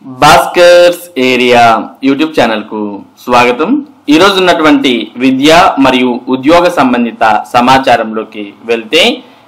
Bhaskar's area YouTube channel కు స్వాగతం ఈ రోజు ఉన్నటువంటి విద్య మరియు ఉద్యోగ సంబంధిత సమాచారంలోకి వెళ్తే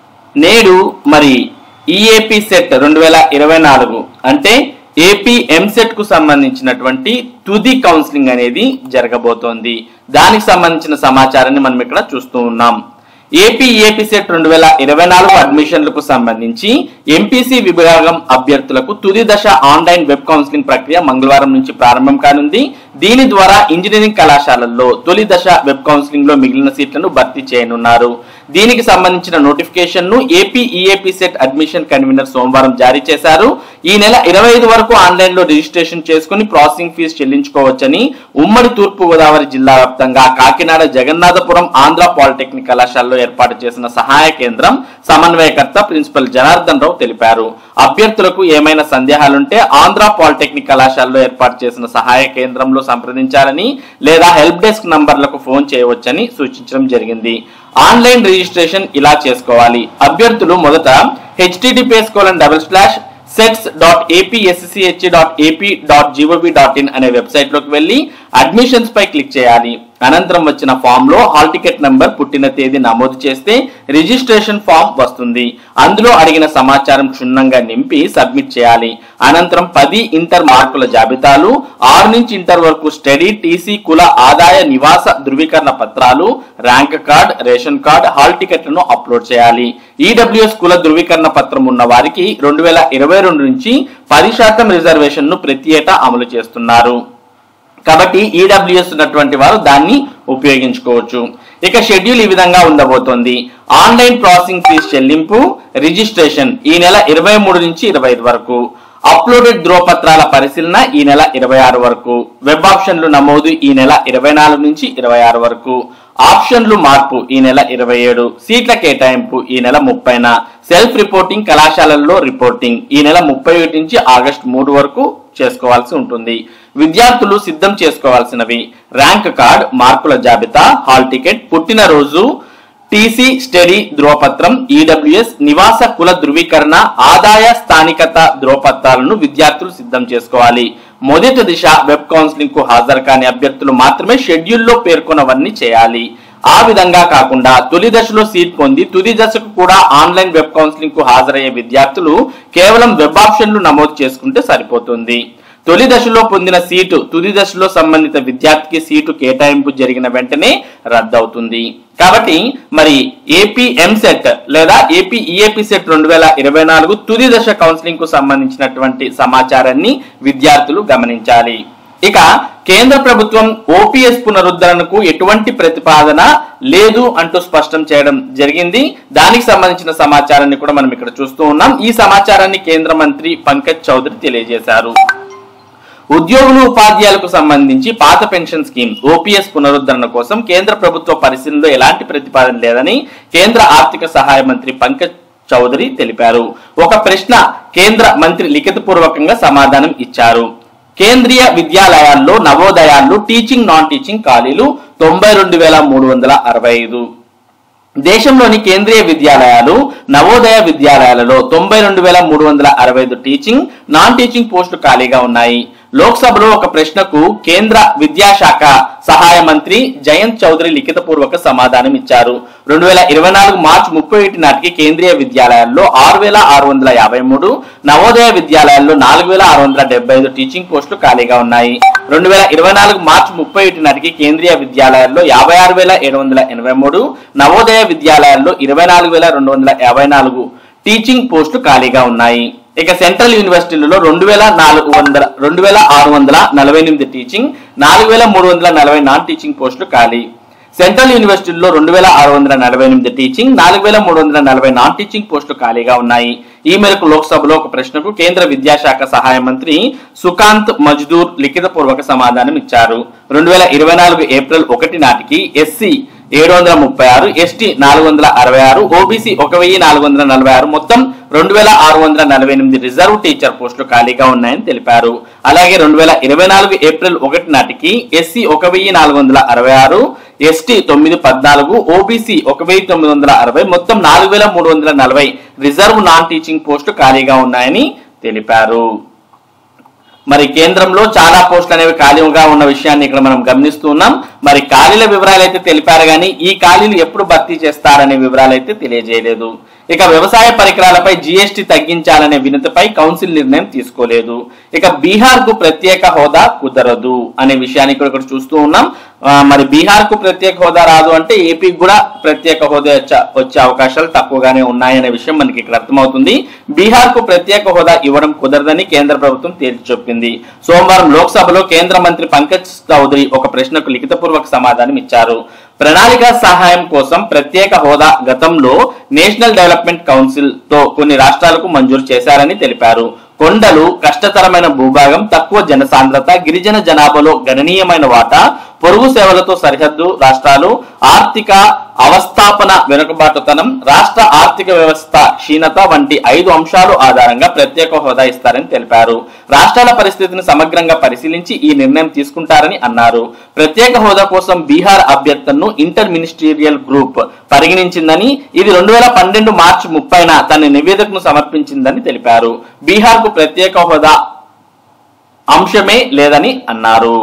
నేడు మరి ఈఏపీ సెట్ రెండు వేల ఇరవై నాలుగు అంటే ఏపీ ఎంసెట్ కు సంబంధించినటువంటి తుది కౌన్సిలింగ్ అనేది జరగబోతోంది దానికి సంబంధించిన సమాచారాన్ని మనం ఇక్కడ చూస్తూ ఉన్నాం ఏపీ ఏపీ సెట్ రెండు వేల ఇరవై నాలుగు అడ్మిషన్లకు సంబంధించి ఎంపీసీ విభాగం అభ్యర్థులకు తుది దశ ఆన్లైన్ వెబ్ కౌన్సిలింగ్ ప్రక్రియ మంగళవారం నుంచి ప్రారంభం కానుంది దీని ద్వారా ఇంజనీరింగ్ కళాశాలల్లో తొలి దశ వెబ్ కౌన్సిలింగ్ లో మిగిలిన సీట్లను భర్తీ చేయనున్నారు దీనికి సంబంధించిన నోటిఫికేషన్ ను AP EAP CET admission convener సోమవారం జారీ చేశారు ఈ నెల ఇరవై ఐదు వరకు ఆన్లైన్ లో రిజిస్ట్రేషన్ చేసుకుని ప్రాసెసింగ్ ఫీజు చెల్లించుకోవచ్చని ఉమ్మడి తూర్పు గోదావరి జిల్లా వ్యాప్తంగా కాకినాడ జగన్నాథపురం ఆంధ్ర పాలిటెక్నిక్ కళాశాలలో ఏర్పాటు చేసిన సహాయ కేంద్రం సమన్వయకర్త ప్రిన్సిపల్ జనార్దన్ రావు తెలిపారు అభ్యర్థులకు ఏమైనా సందేహాలుంటే ఆంధ్ర పాలిటెక్నిక్ కళాశాలలో ఏర్పాటు చేసిన సహాయ కేంద్రంలో సంప్రదించాలని లేదా హెల్ప్ డెస్క్ నంబర్లకు ఫోన్ చేయవచ్చని సూచించడం జరిగింది ఆన్లైన్ రిజిస్ట్రేషన్ ఇలా చేసుకోవాలి అభ్యర్థులు మొదట HTTPS colon double slash sets dot APSCHE dot AP dot GOV dot in అనే వెబ్సైట్ లోకి వెళ్ళి అడ్మిషన్స్ పై క్లిక్ చేయాలి అనంతరం వచ్చిన ఫామ్ లో హాల్ టికెట్ నంబర్ పుట్టిన తేదీ నమోదు చేస్తే రిజిస్ట్రేషన్ ఫామ్ వస్తుంది అందులో అడిగిన సమాచారం క్షుణ్ణంగా నింపి సబ్మిట్ చేయాలి అనంతరం పది ఇంటర్ మార్కుల జాబితాలు ఆరు నుంచి ఇంటర్ వరకు స్టడీ టీసీ కుల ఆదాయ నివాస ధృవీకరణ పత్రాలు rank card ration card hall టికెట్లను అప్లోడ్ చేయాలి ఈడబ్ల్యూఎస్ కుల ధృవీకరణ పత్రం ఉన్న వారికి రెండు వేల ఇరవై రెండు నుంచి పది శాతం రిజర్వేషన్ ను ప్రతి ఏటా అమలు చేస్తున్నారు కాబట్టి ఈడబ్ల్యూఎస్ ఉన్నటువంటి వారు దాన్ని ఉపయోగించుకోవచ్చు ఇక షెడ్యూల్ ఈ విధంగా ఉండబోతోంది ఆన్లైన్ ప్రాసెసింగ్ ఫీజు చెల్లింపు రిజిస్ట్రేషన్ ఈ నెల ఇరవై మూడు నుంచి ఇరవై ఐదు వరకు అప్లోడెడ్ ధ్రువపత్రాల పరిశీలన ఈ నెల ఇరవై ఆరు వరకు వెబ్ ఆప్షన్లు నమోదు ఈ నెల ఇరవై నాలుగు నుంచి ఇరవై ఆరు వరకు ఆప్షన్లు మార్పు ఈ నెల ఇరవై ఏడు సీట్ల కేటాయింపు ఈ నెల ముప్పైన సెల్ఫ్ రిపోర్టింగ్ కళాశాలల్లో రిపోర్టింగ్ ఈ నెల ముప్పై ఒకటి నుంచి ఆగస్టు మూడు వరకు చేసుకోవాల్సి ఉంటుంది విద్యార్థులు సిద్ధం చేసుకోవాల్సినవి ర్యాంక్ కార్డ్ మార్కుల జాబితా హాల్ టికెట్ పుట్టినరోజు టీసీ స్టడీ ధ్రువపత్రం ఈడబ్ల్యూఎస్ నివాస కుల ధృవీకరణ ఆదాయ స్థానికత ధ్రువపత్రాలను విద్యార్థులు సిద్ధం చేసుకోవాలి మొదటి దిశ వెబ్ కౌన్సిలింగ్ కు హాజరు కాని అభ్యర్థులు మాత్రమే షెడ్యూల్లో పేర్కొన్నవన్నీ చేయాలి ఆ విధంగా కాకుండా తొలి దశలో సీట్ పొంది తుది దశకు కూడా ఆన్లైన్ వెబ్ కౌన్సిలింగ్ కు హాజరయ్యే విద్యార్థులు కేవలం వెబ్ ఆప్షన్లు నమోదు చేసుకుంటే సరిపోతుంది తొలి దశలో పొందిన సీటు తుది దశలో సంబంధిత విద్యార్థికి సీటు కేటాయింపు జరిగిన వెంటనే రద్దవుతుంది కాబట్టి మరి ఏపీ ఎంసెట్ లేదా ఏపీ ఈఏపీ సెట్ రెండు వేల ఇరవై నాలుగు తుది దశ కౌన్సిలింగ్ కు సంబంధించినటువంటి సమాచారాన్ని విద్యార్థులు గమనించాలి ఇక కేంద్ర ప్రభుత్వం ఓపీఎస్ పునరుద్ధరణకు ఎటువంటి ప్రతిపాదన లేదు అంటూ స్పష్టం చేయడం జరిగింది దానికి సంబంధించిన సమాచారాన్ని కూడా మనం ఇక్కడ చూస్తూ ఉన్నాం ఈ సమాచారాన్ని కేంద్ర మంత్రి పంకజ్ చౌదరి తెలియజేశారు ఉద్యోగులు ఉపాధ్యాయులకు సంబంధించి పాత పెన్షన్ స్కీమ్ ఓపీఎస్ పునరుద్ధరణ కోసం కేంద్ర ప్రభుత్వ పరిశీలనలో ఎలాంటి ప్రతిపాదన లేదని కేంద్ర ఆర్థిక సహాయ మంత్రి పంకజ్ చౌదరి తెలిపారు ఒక ప్రశ్న కేంద్ర మంత్రి లిఖితపూర్వకంగా సమాధానం ఇచ్చారు కేంద్రీయ విద్యాలయాల్లో నవోదయాల్లో టీచింగ్ నాన్ టీచింగ్ ఖాళీలు తొంభై రెండు వేల మూడు వందల అరవై ఐదు దేశంలోని కేంద్రీయ విద్యాలయాలు నవోదయ విద్యాలయాలలో తొంభై రెండు వేల మూడు వందల అరవై ఐదు టీచింగ్ నాన్ టీచింగ్ పోస్టులు ఖాళీగా ఉన్నాయి లోక్సభలో ఒక ప్రశ్నకు కేంద్ర విద్యాశాఖ సహాయ మంత్రి జయంత్ చౌదరి లిఖితపూర్వక సమాధానం ఇచ్చారు రెండు వేల ఇరవై నాలుగు మార్చి ముప్పై ఒకటి నాటికి కేంద్రీయ విద్యాలయాల్లో ఆరు వేల ఆరు వందల యాభై మూడు నవోదయ విద్యాలయాల్లో నాలుగు వేల ఆరు వందల డెబ్బై ఐదు టీచింగ్ పోస్టులు ఖాళీగా ఉన్నాయి రెండు వేల ఇరవై నాలుగు మార్చి ముప్పై ఒకటి నాటికి కేంద్రీయ విద్యాలయాల్లో యాభై ఆరు వేల ఏడు వందల ఎనభై మూడు నవోదయ విద్యాలయాల్లో ఇరవై నాలుగు వేల రెండు వందల యాభై నాలుగు టీచింగ్ పోస్టులు ఖాళీగా ఉన్నాయి ఇక సెంట్రల్ యూనివర్సిటీలలో రెండు వేల నాలుగు వందల రెండు వేల ఆరు వందల నలభై ఎనిమిది టీచింగ్ నాలుగు వేల మూడు వందల నలభై నాన్ టీచింగ్ పోస్టులు ఖాళీ సెంట్రల్ యూనివర్సిటీల్లో రెండు వేల ఆరు వందల నలభై ఎనిమిది టీచింగ్ నాలుగు వేల మూడు వందల నలభై నాన్ టీచింగ్ పోస్టులు ఖాళీగా ఉన్నాయి ఈ మేరకు లోక్సభలో ఒక ప్రశ్నకు కేంద్ర విద్యాశాఖ సహాయ మంత్రి సుకాంత్ మజ్దూర్ లిఖితపూర్వక సమాధానం ఇచ్చారు రెండు వేల ఇరవై నాలుగు ఏప్రిల్ ఒకటి నాటికి ఎస్సీ ఏడు వందల ముప్పై ఆరు ఎస్టీ నాలుగు వందల అరవై ఆరు ఓబీసీ ఒక వెయ్యి నాలుగు వందల నలభై ఆరు మొత్తం రెండు వేల ఆరు వందల నలభై ఎనిమిది రిజర్వ్ టీచర్ పోస్టులు ఖాళీగా ఉన్నాయని తెలిపారు అలాగే రెండు వేల ఇరవై నాలుగు ఏప్రిల్ ఒకటి నాటికి ఎస్సీ ఒక వెయ్యి నాలుగు వందల అరవై ఆరు ఎస్టీ తొమ్మిది పద్నాలుగు ఓబీసీ ఒక వెయ్యి తొమ్మిది వందల అరవై మొత్తం నాలుగు వేల మూడు వందల నలభై రిజర్వ్ నాన్ టీచింగ్ పోస్టు ఖాళీగా ఉన్నాయని తెలిపారు మరి కేంద్రంలో చాలా పోస్టులు అనేవి ఖాళీగా ఉన్న విషయాన్ని ఇక్కడ మనం గమనిస్తూ ఉన్నాం మరి ఖాళీల వివరాలు అయితే తెలిపారు కానీ ఈ ఖాళీలు ఎప్పుడు భర్తీ చేస్తారనే వివరాలు అయితే తెలియజేయలేదు ఇక వ్యవసాయ పరికరాలపై జీఎస్టీ తగ్గించాలనే వినతిపై కౌన్సిల్ నిర్ణయం తీసుకోలేదు ఇక బీహార్ కు ప్రత్యేక హోదా కుదరదు అనే విషయాన్ని ఇక్కడ ఇక్కడ చూస్తూ ఉన్నాం ఆ, మరి బీహార్ కు ప్రత్యేక హోదా రాదు అంటే ఏపీకి కూడా ప్రత్యేక హోదా వచ్చే- వచ్చే అవకాశాలు తక్కువగానే ఉన్నాయనే విషయం మనకి ఇక్కడ అర్థమవుతుంది బీహార్ కు ప్రత్యేక హోదా ఇవ్వడం కుదరదని కేంద్ర ప్రభుత్వం తేల్చి చెప్పింది సోమవారం లోక్సభలో కేంద్ర మంత్రి పంకజ్ చౌదరి ఒక ప్రశ్నకు లిఖితపూర్వక సమాధానం ఇచ్చారు ప్రణాళిక సహాయం కోసం ప్రత్యేక హోదా గతంలో నేషనల్ డెవలప్మెంట్ కౌన్సిల్ తో కొన్ని రాష్ట్రాలకు మంజూరు చేశారని తెలిపారు కొండలు కష్టతరమైన భూభాగం తక్కువ జనసాంద్రత గిరిజన జనాభాలో గణనీయమైన వాటా పొరుగు సేవలతో సరిహద్దు రాష్ట్రాలు ఆర్థిక అవస్థాపన వెనుకబాటుతనం రాష్ట్ర ఆర్థిక వ్యవస్థ క్షీణత వంటి ఐదు అంశాలు ఆధారంగా ప్రత్యేక హోదా ఇస్తారని తెలిపారు రాష్ట్రాల పరిస్థితిని సమగ్రంగా పరిశీలించి ఈ నిర్ణయం తీసుకుంటారని అన్నారు ప్రత్యేక హోదా కోసం బీహార్ అభ్యర్థనను ఇంటర్ మినిస్టీరియల్ గ్రూప్ పరిగణించిందని ఇది రెండు వేల పన్నెండు మార్చి ముప్పైన తన నివేదికను సమర్పించిందని తెలిపారు బీహార్ కు ప్రత్యేక హోదా అంశమే లేదని అన్నారు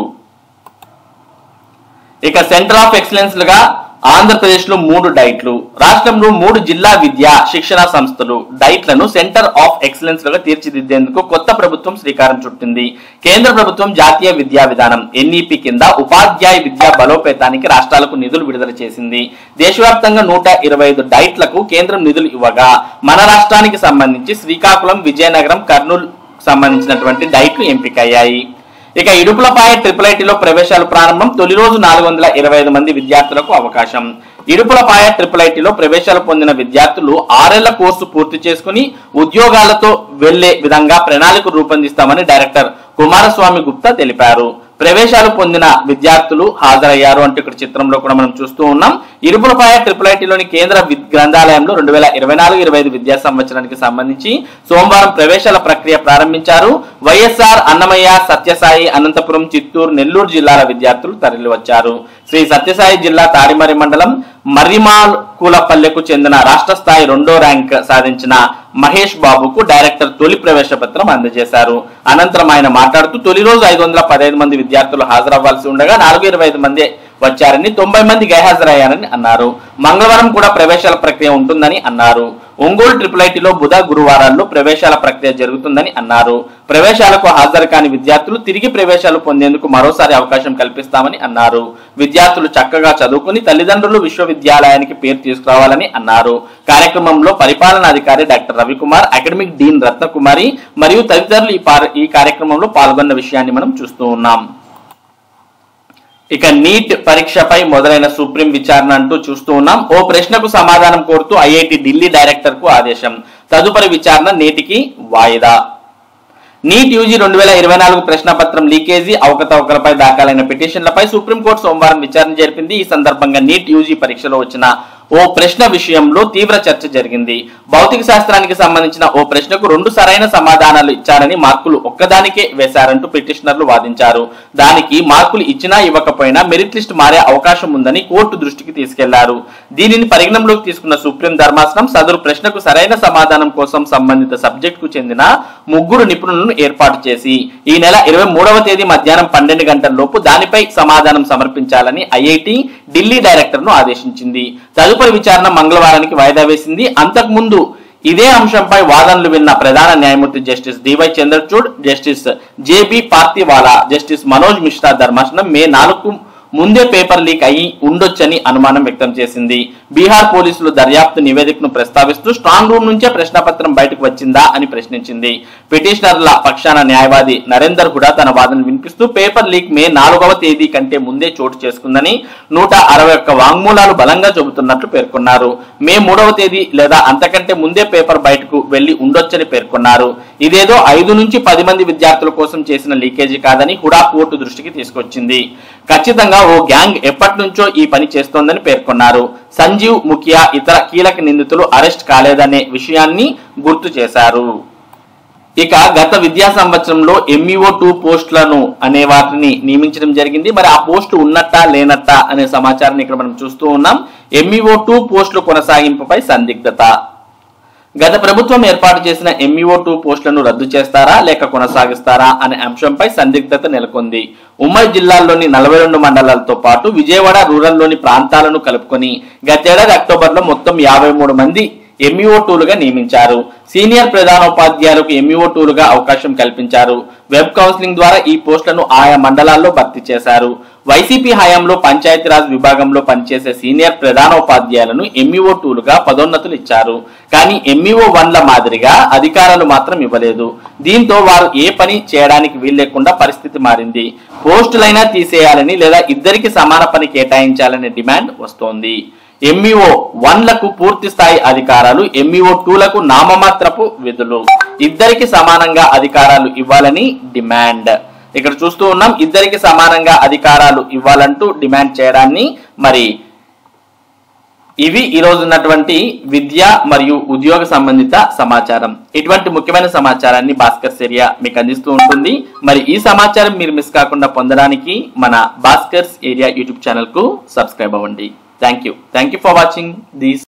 ఇక సెంటర్ ఆఫ్ ఎక్సలెన్స్ లుగా ఆంధ్రప్రదేశ్ లో మూడు డైట్లు రాష్ట్రంలో మూడు జిల్లా విద్యా శిక్షణ సంస్థలు డైట్లను సెంటర్ ఆఫ్ ఎక్సలెన్స్ లుగా తీర్చిదిద్దేందుకు కొత్త ప్రభుత్వం శ్రీకారం చుట్టింది కేంద్ర ప్రభుత్వం జాతీయ విద్యా విధానం ఎన్ఈపి కింద ఉపాధ్యాయ విద్యా బలోపేతానికి రాష్ట్రాలకు నిధులు విడుదల చేసింది దేశవ్యాప్తంగా నూట ఇరవై ఐదు డైట్లకు కేంద్రం నిధులు ఇవ్వగా మన రాష్ట్రానికి సంబంధించి శ్రీకాకుళం విజయనగరం కర్నూలు సంబంధించినటువంటి డైట్లు ఎంపికయ్యాయి ఇక ఇడుపులపాయ ట్రిపుల్ ఐటీలో ప్రవేశాలు ప్రారంభం తొలి రోజు నాలుగు వందల ఇరవై ఐదు మంది విద్యార్థులకు అవకాశం ఇడుపులపాయ ట్రిపుల్ ఐటీలో ప్రవేశాలు పొందిన విద్యార్థులు ఆరేళ్ల కోర్సు పూర్తి చేసుకుని ఉద్యోగాలతో వెళ్లే విధంగా ప్రణాళిక రూపొందిస్తామని డైరెక్టర్ కుమారస్వామి గుప్తా తెలిపారు ప్రవేశాలు పొందిన విద్యార్థులు హాజరయ్యారు అంటే ఇక్కడ చిత్రంలో కూడా మనం చూస్తూ ఉన్నాం ఇరుపులపాయ ట్రిపుల్ ఐటీలోని కేంద్ర విద్- గ్రంథాలయంలో రెండు వేల ఇరవై నాలుగు ఇరవై ఐదు విద్యా సంవత్సరానికి సంబంధించి సోమవారం ప్రవేశాల ప్రక్రియ ప్రారంభించారు వైఎస్ఆర్ అన్నమయ్య సత్యసాయి అనంతపురం చిత్తూరు నెల్లూరు జిల్లాల విద్యార్థులు తరలి వచ్చారు శ్రీ సత్యసాయి జిల్లా తాడిమరి మండలం మర్రిమాల్కూలపల్లెకు చెందిన రాష్ట్ర స్థాయి రెండో ర్యాంక్ సాధించిన మహేష్ బాబుకు డైరెక్టర్ తొలి ప్రవేశ పత్రం అందజేశారు అనంతరం ఆయన మాట్లాడుతూ తొలి రోజు ఐదు వందల పదహైదు మంది విద్యార్థులు హాజరవ్వాల్సి ఉండగా నాలుగు ఇరవై ఐదు మంది వచ్చారని తొంభై మంది గైహాజరయ్యారని అన్నారు మంగళవారం కూడా ప్రవేశాల ప్రక్రియ ఉంటుందని అన్నారు ఒంగోలు ట్రిపుల్ ఐటీలో బుధ గురువారాల్లో ప్రవేశాల ప్రక్రియ జరుగుతుందని అన్నారు ప్రవేశాలకు హాజరు కాని విద్యార్థులు తిరిగి ప్రవేశాలు పొందేందుకు మరోసారి అవకాశం కల్పిస్తామని అన్నారు విద్యార్థులు చక్కగా చదువుకుని తల్లిదండ్రులు విశ్వవిద్యాలయానికి పేరు తీసుకురావాలని అన్నారు కార్యక్రమంలో పరిపాలనాధికారి doctor Ravikumar academic dean Ratnakumari మరియు తదితరులు ఈ పార- ఈ కార్యక్రమంలో పాల్గొన్న విషయాన్ని మనం చూస్తూ ఉన్నాం ఇక నీట్ పరీక్షపై మొదలైన సుప్రీం విచారణ అంటూ చూస్తూ ఉన్నాం ఓ ప్రశ్నకు సమాధానం కోరుతూ ఐఐటి ఢిల్లీ డైరెక్టర్ కు ఆదేశం తదుపరి విచారణ నేటికి వాయిదా నీట్ యూజీ రెండు వేల ఇరవై నాలుగు ప్రశ్నపత్రం లీకేజీ అవకతవకలపై దాఖలైన పిటిషన్లపై సుప్రీంకోర్టు సోమవారం విచారణ జరిపింది ఈ సందర్భంగా నీట్ యూజీ పరీక్షలో వచ్చిన ఓ ప్రశ్న విషయంలో తీవ్ర చర్చ జరిగింది భౌతిక శాస్త్రానికి సంబంధించిన ఓ ప్రశ్నకు రెండు సరైన సమాధానాలు ఇచ్చారని మార్కులు ఒక్కదానికే వేశారంటూ పిటిషనర్లు వాదించారు దానికి మార్కులు ఇచ్చినా ఇవ్వకపోయినా మెరిట్ లిస్ట్ మారే అవకాశం ఉందని కోర్టు దృష్టికి తీసుకెళ్లారు దీనిని పరిగణనలోకి తీసుకున్న సుప్రీం ధర్మాసనం సదరు ప్రశ్నకు సరైన సమాధానం కోసం సంబంధిత సబ్జెక్ట్ కు చెందిన ముగ్గురు నిపుణులను ఏర్పాటు చేసి ఈ నెల ఇరవై మూడవ తేదీ మధ్యాహ్నం పన్నెండు గంటల లోపు దానిపై సమాధానం సమర్పించాలని ఐఐటి ఢిల్లీ డైరెక్టర్ ను ఆదేశించింది తదుపరి విచారణ మంగళవారానికి వాయిదా వేసింది అంతకుముందు ఇదే అంశంపై వాదనలు విన్న ప్రధాన న్యాయమూర్తి justice DY Chandrachud justice JB Pardiwala justice Manoj Mishra ధర్మాసనం మే నాలుగు ముందే పేపర్ లీక్ అయి ఉండొచ్చని అనుమానం వ్యక్తం చేసింది బీహార్ పోలీసులు దర్యాప్తు నివేదికను ప్రస్తావిస్తూ స్ట్రాంగ్ రూమ్ నుంచే ప్రశ్నపత్రం బయటకు వచ్చిందా అని ప్రశ్నించింది పిటిషనర్ల పక్షాన న్యాయవాది నరేందర్ హుడా తన వాదన వినిపిస్తూ పేపర్ లీక్ మే నాలుగవ తేదీ కంటే ముందే చోటు చేసుకుందని నూట అరవై ఒక్క వాంగ్మూలాలు బలంగా చెబుతున్నట్లు పేర్కొన్నారు మే మూడవ తేదీ లేదా అంతకంటే ముందే పేపర్ బయటకు వెళ్లి ఉండొచ్చని పేర్కొన్నారు ఇదేదో ఐదు నుంచి పది మంది విద్యార్థుల కోసం చేసిన లీకేజీ కాదని హుడా కోర్టు దృష్టికి తీసుకొచ్చింది ఖచ్చితంగా ఓ గ్యాంగ్ ఎప్పటి నుంచో ఈ పని చేస్తోందని పేర్కొన్నారు సంజీవ్ ముఖియా ఇతర కీలక నిందితులు అరెస్ట్ కాలేదనే విషయాన్ని గుర్తు చేశారు ఇక గత విద్యా సంవత్సరంలో ఎంఈఓ టూ పోస్టులను అనే వాటిని నియమించడం జరిగింది మరి ఆ పోస్టు ఉన్నట్టా లేనట్టా అనే సమాచారాన్ని ఇక్కడ మనం చూస్తూ ఉన్నాం ఎంఈఓ టూ పోస్టుల కొనసాగింపుపై సందిగ్ధత గత ప్రభుత్వం ఏర్పాటు చేసిన ఎంఈఓ టూ పోస్టులను రద్దు చేస్తారా లేక కొనసాగిస్తారా అనే అంశంపై సందిగ్ధత నెలకొంది ఉమ్మడి జిల్లాల్లోని నలభై రెండు మండలాలతో పాటు విజయవాడ రూరల్లోని ప్రాంతాలను కలుపుకొని గతేడాది అక్టోబర్లో మొత్తం యాభై మూడు మంది ఎంఈఓ టూలుగా నియమించారు సీనియర్ ప్రధానోపాధ్యాయులకు ఎంఈఓ టూలుగా అవకాశం కల్పించారు వెబ్ కౌన్సిలింగ్ ద్వారా ఈ పోస్టులను ఆయా మండలాల్లో భర్తీ చేశారు వైసీపీ హయాంలో పంచాయతీరాజ్ విభాగంలో పనిచేసే సీనియర్ ప్రధానోపాధ్యాయులను ఎంఈఓ టూలుగా పదోన్నతులు ఇచ్చారు కానీ ఎంఈఓ వన్ల మాదిరిగా అధికారాలు మాత్రం ఇవ్వలేదు దీంతో వారు ఏ పని చేయడానికి వీల్లేకుండా పరిస్థితి మారింది పోస్టులైనా తీసేయాలని లేదా ఇద్దరికి సమాన పని కేటాయించాలనే డిమాండ్ వస్తోంది ఎంఈఓ వన్లకు పూర్తి స్థాయి అధికారాలు ఎంఈఓ టూలకు నామమాత్రపు విధులు ఇద్దరికి సమానంగా అధికారాలు ఇవ్వాలని డిమాండ్ ఇక్కడ చూస్తూ ఉన్నాం ఇద్దరికి సమానంగా అధికారాలు ఇవ్వాలంటూ డిమాండ్ చేయడాన్ని మరి ఇవి ఈ రోజు ఉన్నటువంటి విద్య మరియు ఉద్యోగ సంబంధిత సమాచారం ఇటువంటి ముఖ్యమైన సమాచారాన్ని భాస్కర్ ఏరియా మీకు అందిస్తూ ఉంటుంది మరి ఈ సమాచారం మీరు మిస్ కాకుండా పొందడానికి మన భాస్కర్స్ ఏరియా యూట్యూబ్ ఛానల్ కు సబ్స్క్రైబ్ అవ్వండి thank you thank you for watching this